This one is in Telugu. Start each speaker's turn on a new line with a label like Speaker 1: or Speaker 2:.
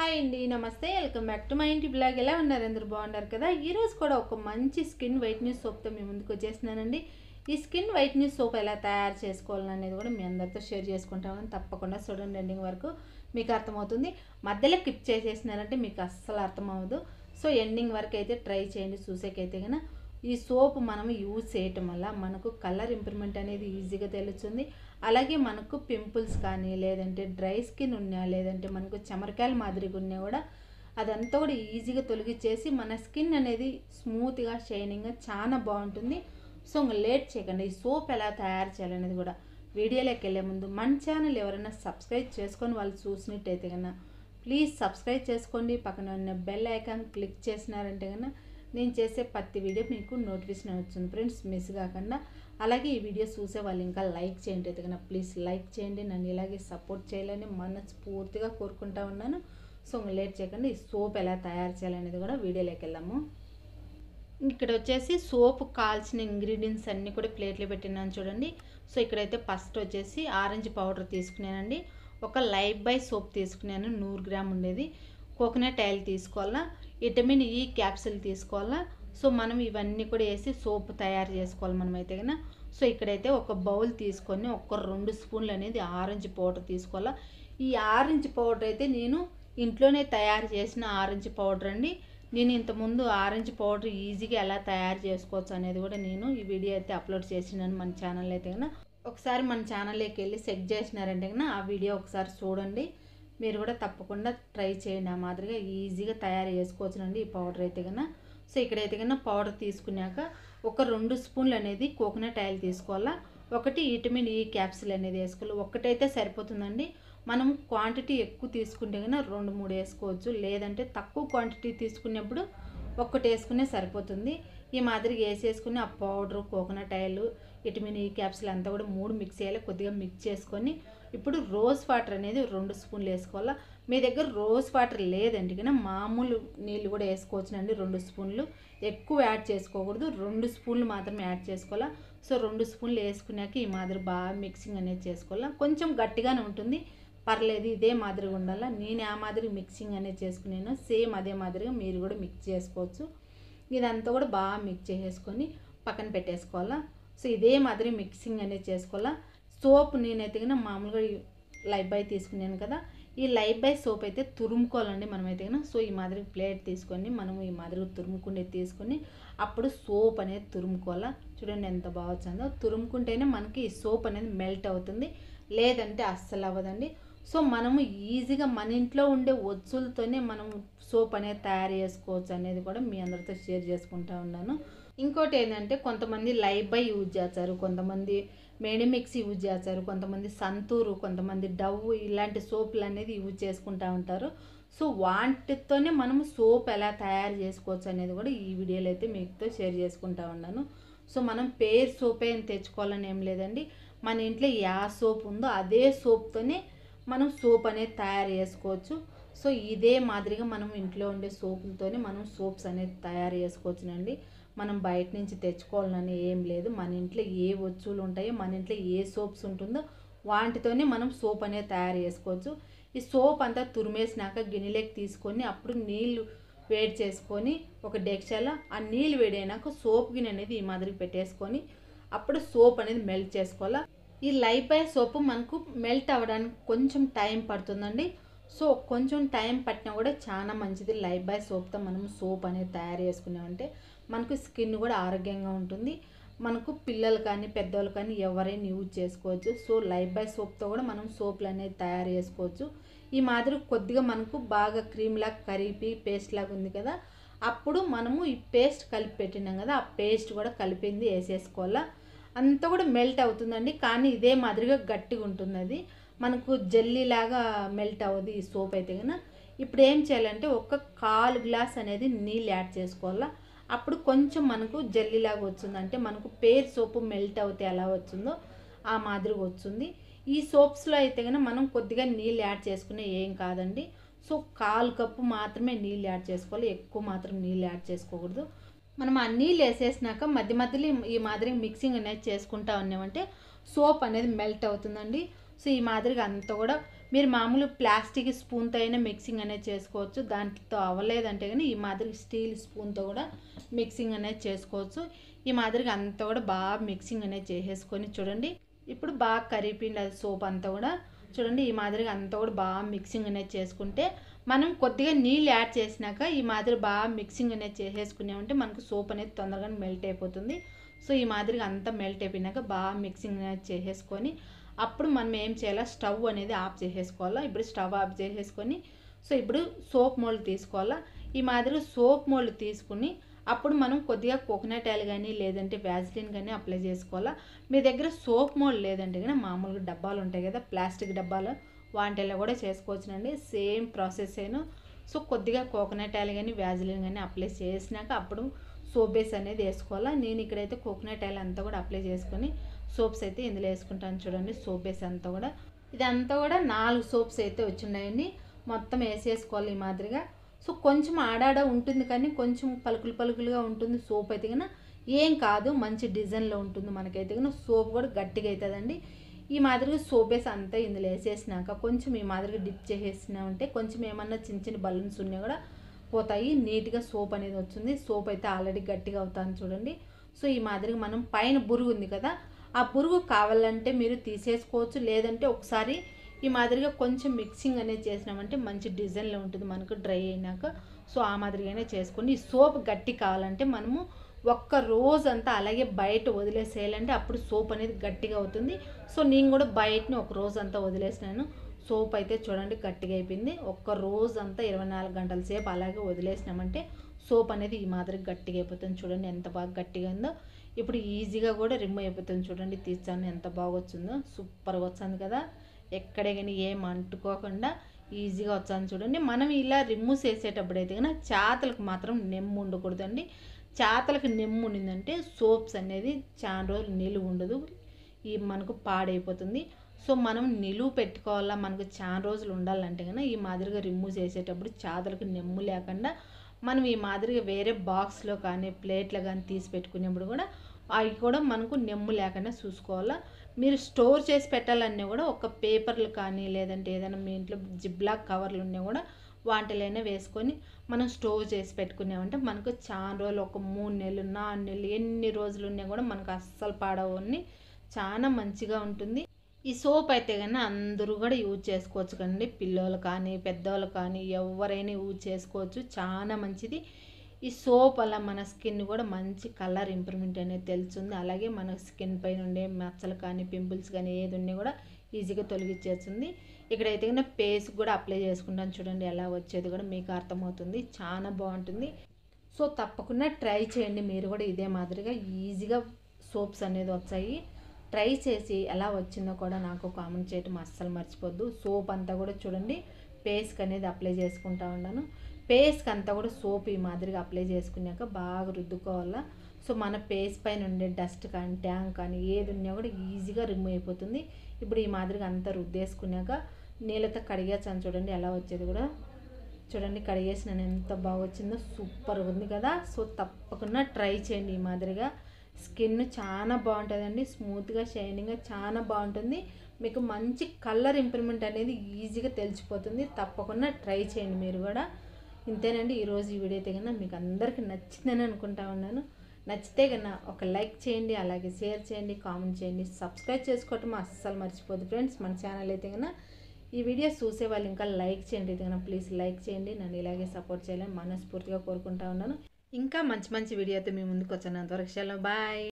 Speaker 1: హాయ్ అండి నమస్తే వెల్కమ్ బ్యాక్ టు మై ఇంటి బ్లాగ్ ఎలా ఉన్నారు అందరూ బాగున్నారు కదా ఈరోజు కూడా ఒక మంచి స్కిన్ వైట్నెస్ సోప్తో మీ ముందుకు వచ్చేసినానండి ఈ స్కిన్ వైట్నెస్ సోప్ ఎలా తయారు చేసుకోవాలనేది కూడా మీ అందరితో షేర్ చేసుకుంటామని తప్పకుండా చూడండి ఎండింగ్ వరకు మీకు అర్థమవుతుంది మధ్యలో క్లిప్ చేసేసినారంటే మీకు అస్సలు అర్థమవుదు సో ఎండింగ్ వరకు అయితే ట్రై చేయండి చూసేకైతే కనుక ఈ సోప్ మనం యూజ్ చేయటం వల్ల మనకు కలర్ ఇంప్రూవ్మెంట్ అనేది ఈజీగా తెలుస్తుంది అలాగే మనకు పింపుల్స్ కానీ లేదంటే డ్రై స్కిన్ ఉన్నా లేదంటే మనకు చెమరకాయల మాదిరిగా ఉన్నా కూడా అదంతా కూడా ఈజీగా తొలగించేసి మన స్కిన్ అనేది స్మూత్గా షైనింగ్గా చాలా బాగుంటుంది సో ఇంకా లేట్ చేయకండి ఈ సోప్ ఎలా తయారు చేయాలనేది కూడా వీడియోలోకి వెళ్ళే ముందు మన ఛానల్ ఎవరైనా సబ్స్క్రైబ్ చేసుకొని వాళ్ళు చూసినట్టయితే కన్నా ప్లీజ్ సబ్స్క్రైబ్ చేసుకోండి పక్కన ఉన్న బెల్ ఐకాన్ క్లిక్ చేసినారంటే కన్నా నేను చేసే ప్రతి వీడియో మీకు నోటిఫికేషన్ వచ్చింది ఫ్రెండ్స్ మిస్ కాకుండా అలాగే ఈ వీడియో చూసే వాళ్ళు ఇంకా లైక్ చేయండి అయితే కన్నా ప్లీజ్ లైక్ చేయండి నన్ను ఇలాగే సపోర్ట్ చేయాలని మనస్ఫూర్తిగా కోరుకుంటా ఉన్నాను సో ఇంకా లేట్ చేయకండి ఈ సోప్ ఎలా తయారు చేయాలనేది కూడా వీడియోలోకి వెళ్దాము ఇక్కడ వచ్చేసి సోప్ కాల్చిన ఇంగ్రీడియంట్స్ అన్నీ కూడా ప్లేట్లో పెట్టినాను చూడండి సో ఇక్కడైతే ఫస్ట్ వచ్చేసి ఆరెంజ్ పౌడర్ తీసుకున్నానండి ఒక లైఫ్ బై సోప్ తీసుకున్నాను నూరు గ్రామ్ ఉండేది కోకోనట్ ఆయిల్ తీసుకోవాలా విటమిన్ ఈ క్యాప్సిల్ తీసుకోవాలా సో మనం ఇవన్నీ కూడా వేసి సోప్ తయారు చేసుకోవాలి మనమైతే కన్నా సో ఇక్కడైతే ఒక బౌల్ తీసుకొని ఒక రెండు స్పూన్లు అనేది ఆరెంజ్ పౌడర్ తీసుకోవాలా ఈ ఆరెంజ్ పౌడర్ అయితే నేను ఇంట్లోనే తయారు చేసిన ఆరెంజ్ పౌడర్ అండి నేను ఇంతకుముందు ఆరెంజ్ పౌడర్ ఈజీగా ఎలా తయారు చేసుకోవచ్చు అనేది కూడా నేను ఈ వీడియో అయితే అప్లోడ్ చేసినాను మన ఛానల్ అయితే కన్నా ఒకసారి మన ఛానల్లోకి వెళ్ళి చెక్ చేసినారంటే కన్నా ఆ వీడియో ఒకసారి చూడండి మీరు కూడా తప్పకుండా ట్రై చేయండి ఆ మాదిరిగా ఈజీగా తయారు చేసుకోవచ్చునండి ఈ పౌడర్ అయితే కన్నా సో ఇక్కడైతే కన్నా పౌడర్ తీసుకున్నాక ఒక రెండు స్పూన్లు అనేది కోకోనట్ ఆయిల్ తీసుకోవాలా ఒకటి విటమిన్ ఈ క్యాప్సిల్ అనేది వేసుకోవాలి ఒక్కటైతే సరిపోతుందండి మనం క్వాంటిటీ ఎక్కువ తీసుకుంటే కన్నా రెండు మూడు వేసుకోవచ్చు లేదంటే తక్కువ క్వాంటిటీ తీసుకున్నప్పుడు ఒక్కటి వేసుకునే సరిపోతుంది ఈ మాదిరిగా వేసేసుకుని ఆ powder coconut oil vitamin E capsule అంతా కూడా మూడు మిక్స్ చేయాలి కొద్దిగా మిక్స్ చేసుకొని ఇప్పుడు రోజ్ వాటర్ అనేది రెండు స్పూన్లు వేసుకోవాలా మీ దగ్గర రోజ్ వాటర్ లేదండి కానీ మామూలు నీళ్ళు కూడా వేసుకోవచ్చునండి రెండు స్పూన్లు ఎక్కువ యాడ్ చేసుకోకూడదు రెండు స్పూన్లు మాత్రమే యాడ్ చేసుకోవాలా సో రెండు స్పూన్లు వేసుకున్నాక ఈ మాదిరి బాగా మిక్సింగ్ అనేది చేసుకోవాలా కొంచెం గట్టిగానే ఉంటుంది పర్లేదు ఇదే మాదిరిగా ఉండాలా నేను ఆ మాదిరి మిక్సింగ్ అనేది చేసుకున్నాను సేమ్ అదే మాదిరిగా మీరు కూడా మిక్స్ చేసుకోవచ్చు ఇదంతా కూడా బాగా మిక్స్ చేసేసుకొని పక్కన పెట్టేసుకోవాలా సో ఇదే మాదిరి మిక్సింగ్ అనేది చేసుకోవాలా సోప్ నేనైతే కన్నా మామూలుగా లైఫ్ బాయ్ తీసుకున్నాను కదా ఈ లైఫ్ బాయ్ సోప్ అయితే తురుముకోవాలండి మనమైతే కన్నా సో ఈ మాదిరి ప్లేట్ తీసుకొని మనం ఈ మాదిరి తురుముకుండే తీసుకొని అప్పుడు సోప్ అనేది తురుముకోవాలా చూడండి ఎంత బాగా వచ్చిందో తురుముకుంటేనే మనకి ఈ సోప్ అనేది మెల్ట్ అవుతుంది లేదంటే అస్సలు అవ్వదండి సో మనము ఈజీగా మన ఇంట్లో ఉండే వస్తువులతోనే మనం సోప్ అనేది తయారు చేసుకోవచ్చు అనేది కూడా మీ అందరితో షేర్ చేసుకుంటా ఉన్నాను ఇంకోటి ఏంటంటే కొంతమంది లైఫ్ బై యూజ్ చేస్తారు కొంతమంది మెడిమిక్స్ యూజ్ చేస్తారు కొంతమంది సంతూరు కొంతమంది డవ్ ఇలాంటి సోపులు అనేది యూజ్ చేసుకుంటూ ఉంటారు సో వాటితోనే మనం సోప్ ఎలా తయారు చేసుకోవచ్చు అనేది కూడా ఈ వీడియోలో అయితే మీతో షేర్ చేసుకుంటా ఉన్నాను సో మనం పేర్ సోపే అని తెచ్చుకోవాలని ఏం లేదండి మన ఇంట్లో యా సోప్ ఉందో అదే సోప్తోనే మనం సోప్ అనేది తయారు చేసుకోవచ్చు సో ఇదే మాదిరిగా మనం ఇంట్లో ఉండే సోపులతోనే మనం సోప్స్ అనేది తయారు చేసుకోవచ్చునండి మనం బయట నుంచి తెచ్చుకోవాలని ఏం లేదు మన ఇంట్లో ఏ వస్తువులు ఉంటాయో మన ఇంట్లో ఏ సోప్స్ ఉంటుందో వాటితోనే మనం సోప్ అనేది తయారు చేసుకోవచ్చు ఈ సోప్ అంతా తురిమేసినాక గిన్నెలోకి తీసుకొని అప్పుడు నీళ్ళు వేడి చేసుకొని ఒక డెక్షాలో ఆ నీళ్ళు వేడైనాక సోప్ గిన్నె అనేది ఈ మాదిరి పెట్టేసుకొని అప్పుడు సోప్ అనేది మెల్ట్ చేసుకోవాలా ఈ లైఫ్ బాయ్ సోపు మనకు మెల్ట్ అవ్వడానికి కొంచెం టైం పడుతుందండి సో కొంచెం టైం పట్టినా కూడా చాలా మంచిది లైఫ్ బాయ్ సోప్తో మనం సోప్ అనేది తయారు చేసుకున్నామంటే మనకు స్కిన్ కూడా ఆరోగ్యంగా ఉంటుంది మనకు పిల్లలు కానీ పెద్దవాళ్ళు కానీ ఎవరైనా యూజ్ చేసుకోవచ్చు సో లైఫ్ బాయ్ సోప్తో కూడా మనం సోప్లు అనేది తయారు చేసుకోవచ్చు ఈ మాదిరి కొద్దిగా మనకు బాగా క్రీమ్ లాగా కరిపి పేస్ట్ లాగా ఉంది కదా అప్పుడు మనము ఈ పేస్ట్ కలిపి పెట్టినాం కదా ఆ పేస్ట్ కూడా కలిపింది వేసేసుకోవాలా అంతా కూడా మెల్ట్ అవుతుందండి కానీ ఇదే మాదిరిగా గట్టిగా ఉంటుంది అది మనకు జల్లీలాగా మెల్ట్ అవ్వదు ఈ సోప్ అయితే కనుక ఇప్పుడు ఏం చేయాలంటే ఒక కాలు గ్లాస్ అనేది నీళ్ళు యాడ్ చేసుకోవాలా అప్పుడు కొంచెం మనకు జల్లీలాగా వచ్చిందంటే మనకు పేర్ సోపు మెల్ట్ అవుతే ఎలా వచ్చిందో ఆ మాదిరిగా వచ్చింది ఈ సోప్స్లో అయితే కనుక మనం కొద్దిగా నీళ్ళు యాడ్ చేసుకునే ఏం కాదండి సో కాలు కప్పు మాత్రమే నీళ్ళు యాడ్ చేసుకోవాలి ఎక్కువ మాత్రం నీళ్ళు యాడ్ చేసుకోకూడదు మనం ఆ నీళ్ళు వేసేసినాక మధ్య మధ్యలో ఈ మాదిరి మిక్సింగ్ అనేది చేసుకుంటా ఉన్నామంటే సోప్ అనేది మెల్ట్ అవుతుందండి సో ఈ మాదిరిగా అంతా కూడా మీరు మామూలు ప్లాస్టిక్ స్పూన్తో అయినా మిక్సింగ్ అనేది చేసుకోవచ్చు దాంట్లో అవ్వలేదంటే కానీ ఈ మాదిరి స్టీల్ స్పూన్తో కూడా మిక్సింగ్ అనేది చేసుకోవచ్చు ఈ మాదిరిగా అంతా కూడా బాగా మిక్సింగ్ అనేది చేసేసుకొని చూడండి ఇప్పుడు బాగా కరిగిపోయింది అది సోప్ అంతా కూడా చూడండి ఈ మాదిరిగా అంతా కూడా బాగా మిక్సింగ్ అనేది చేసుకుంటే మనం కొద్దిగా నీళ్ళు యాడ్ చేసినాక ఈ మాదిరి బాగా మిక్సింగ్ అనేది చేసేసుకున్నామంటే మనకు సోప్ అనేది తొందరగా మెల్ట్ అయిపోతుంది సో ఈ మాదిరిగా అంతా మెల్ట్ అయిపోయినాక బాగా మిక్సింగ్ అనేది చేసేసుకొని అప్పుడు మనం ఏం చేయాలా స్టవ్ అనేది ఆఫ్ చేసేసుకోవాలా ఇప్పుడు స్టవ్ ఆఫ్ చేసేసుకొని సో ఇప్పుడు సోప్ మోల్డ్ తీసుకోవాలా ఈ మాదిరి సోప్ మోల్డ్ తీసుకుని అప్పుడు మనం కొద్దిగా కోకోనట్ ఆయిల్ కానీ లేదంటే వ్యాజిలిన్ కానీ అప్లై చేసుకోవాలా మీ దగ్గర సోప్ మోల్డ్ లేదంటే కానీ మామూలుగా డబ్బాలు ఉంటాయి కదా ప్లాస్టిక్ డబ్బాలు వాటిల్లో కూడా చేసుకోవచ్చునండి సేమ్ ప్రాసెస్ అయినా సో కొద్దిగా కోకోనట్ ఆయిల్ కానీ వ్యాజిలిన్ కానీ అప్లై చేసినాక అప్పుడు సోప్ బేస్ అనేది వేసుకోవాలా నేను ఇక్కడైతే కోకోనట్ ఆయిల్ అంతా కూడా అప్లై చేసుకొని సోప్స్ అయితే ఇందులో వేసుకుంటాను చూడండి సోప్ బేస్ అంతా కూడా ఇదంతా కూడా నాలుగు సోప్స్ అయితే వచ్చిన్నాయండి మొత్తం వేసేసుకోవాలి ఈ మాదిరిగా సో కొంచెం ఆడాడ ఉంటుంది కానీ కొంచెం పలుకులు పలుకులుగా ఉంటుంది సోప్ అయితే కన్నా ఏం కాదు మంచి డిజైన్లో ఉంటుంది మనకైతే కన్నా సోప్ కూడా గట్టిగా అవుతుందండి ఈ మాదిరిగా సోప్ వేసి అంతా ఇందులో వేసేసినాక కొంచెం ఈ మాదిరిగా డిప్ చేసేసినామంటే కొంచెం ఏమన్నా చిన్న చిన్న బలూన్స్ ఉన్నా కూడా పోతాయి నీట్గా సోప్ అనేది వచ్చింది సోప్ అయితే ఆల్రెడీ గట్టిగా అవుతుంది చూడండి సో ఈ మాదిరిగా మనం పైన బురుగు ఉంది కదా ఆ బురుగు కావాలంటే మీరు తీసేసుకోవచ్చు లేదంటే ఒకసారి ఈ మాదిరిగా కొంచెం మిక్సింగ్ అనేది చేసినామంటే మంచి డిజైన్లో ఉంటుంది మనకు డ్రై అయినాక సో ఆ మాదిరిగానే చేసుకొని ఈ సోప్ గట్టి కావాలంటే మనము ఒక్క రోజు అంతా అలాగే బయట వదిలేసేయాలంటే అప్పుడు సోప్ అనేది గట్టిగా అవుతుంది సో నేను కూడా బయటని ఒక రోజు అంతా వదిలేసినాను సోప్ అయితే చూడండి గట్టిగా అయిపోయింది ఒక్క రోజు అంతా ఇరవై నాలుగు గంటల సేపు అలాగే వదిలేసినామంటే సోప్ అనేది ఈ మాదిరి గట్టిగా అయిపోతుంది చూడండి ఎంత బాగా గట్టిగా ఉందో ఇప్పుడు ఈజీగా కూడా రిమూవ్ అయిపోతుంది చూడండి తీసాను ఎంత బాగా వచ్చిందో సూపర్గా వచ్చింది కదా ఎక్కడే కానీ ఏం అంటుకోకుండా ఈజీగా వచ్చాను చూడండి మనం ఇలా రిమూవ్ చేసేటప్పుడు అయితే కనుక చేతలకు మాత్రం నెమ్ము ఉండకూడదండి చేతలకు నెమ్ము ఉండిందంటే సోప్స్ అనేది చాలా రోజులు నిలువ ఉండదు ఈ మనకు పాడైపోతుంది సో మనం నిలువ పెట్టుకోవాలా మనకు చాలా రోజులు ఉండాలంటే కనుక ఈ మాదిరిగా రిమూవ్ చేసేటప్పుడు చేతలకు నెమ్ము లేకుండా మనం ఈ మాదిరిగా వేరే బాక్స్లో కానీ ప్లేట్లో కానీ తీసి పెట్టుకునేప్పుడు కూడా అవి కూడా మనకు నెమ్ము లేకుండా చూసుకోవాలా మీరు స్టోర్ చేసి పెట్టాలన్నా కూడా ఒక పేపర్లు కానీ లేదంటే ఏదైనా మీ ఇంట్లో జిబ్లాక్ కవర్లు ఉన్నా కూడా వాటిలైనా వేసుకొని మనం స్టోర్ చేసి పెట్టుకున్నామంటే మనకు చాలా రోజులు ఒక మూడు నెలలు నాలుగు నెలలు ఎన్ని రోజులు ఉన్నా కూడా మనకు అస్సలు పాడవని చాలా మంచిగా ఉంటుంది ఈ సోప్ అయితే కానీ అందరూ కూడా యూజ్ చేసుకోవచ్చు కండి పిల్లలు కానీ పెద్దవాళ్ళు కానీ ఎవరైనా యూజ్ చేసుకోవచ్చు చాలా మంచిది ఈ సోప్ వల్ల మన స్కిన్ కూడా మంచి కలర్ ఇంప్రూవ్మెంట్ అనేది తెలుస్తుంది అలాగే మన స్కిన్ పైన ఉండే మచ్చలు కానీ పింపుల్స్ కానీ ఏది ఉన్నా కూడా ఈజీగా తొలగించేస్తుంది ఇక్కడైతే కన్నా పేస్ కూడా అప్లై చేసుకుంటాను చూడండి ఎలా వచ్చేది కూడా మీకు అర్థమవుతుంది చాలా బాగుంటుంది సో తప్పకుండా ట్రై చేయండి మీరు కూడా ఇదే మాదిరిగా ఈజీగా సోప్స్ అనేది వచ్చాయి ట్రై చేసి ఎలా వచ్చిందో కూడా నాకు కామెంట్ చేయటం అస్సలు మర్చిపోద్దు సోప్ అంతా కూడా చూడండి పేస్కి అనేది అప్లై చేసుకుంటా ఉన్నాను పేస్కి అంతా కూడా సోప్ ఈ మాదిరిగా అప్లై చేసుకున్నాక బాగా రుద్దుకోవాలా సో మన పేస్ పైన ఉండే డస్ట్ కానీ ట్యాంక్ కానీ ఏది ఉన్నా కూడా ఈజీగా రిమూవ్ అయిపోతుంది ఇప్పుడు ఈ మాదిరిగా అంతా రుద్దేసుకున్నాక నీళ్ళతో కడిగేసాను చూడండి ఎలా వచ్చేది కూడా చూడండి కడిగేసి నేను ఎంత బాగా వచ్చిందో సూపర్ ఉంది కదా సో తప్పకుండా ట్రై చేయండి ఈ మాదిరిగా స్కిన్ చాలా బాగుంటుందండి స్మూత్గా షైనింగ్గా చాలా బాగుంటుంది మీకు మంచి కలర్ ఇంప్రూవ్మెంట్ అనేది ఈజీగా తెలిసిపోతుంది తప్పకుండా ట్రై చేయండి మీరు కూడా ఇంతేనండి ఈరోజు ఈ వీడియో అయితే కన్నా మీకు అందరికీ నచ్చిందని అనుకుంటా ఉన్నాను నచ్చితే కన్నా ఒక లైక్ చేయండి అలాగే షేర్ చేయండి కామెంట్ చేయండి సబ్స్క్రైబ్ చేసుకోవటం అస్సలు మర్చిపోదు ఫ్రెండ్స్ మన ఛానల్ అయితే కన్నా ఈ వీడియో చూసే వాళ్ళు ఇంకా లైక్ చేయండి అయితే కన్నా ప్లీజ్ లైక్ చేయండి నన్ను ఇలాగే సపోర్ట్ చేయాలని మనస్ఫూర్తిగా కోరుకుంటా ఉన్నాను ఇంకా మంచి మంచి వీడియోతో మీ ముందుకు వచ్చాను అంతవరకు బాయ్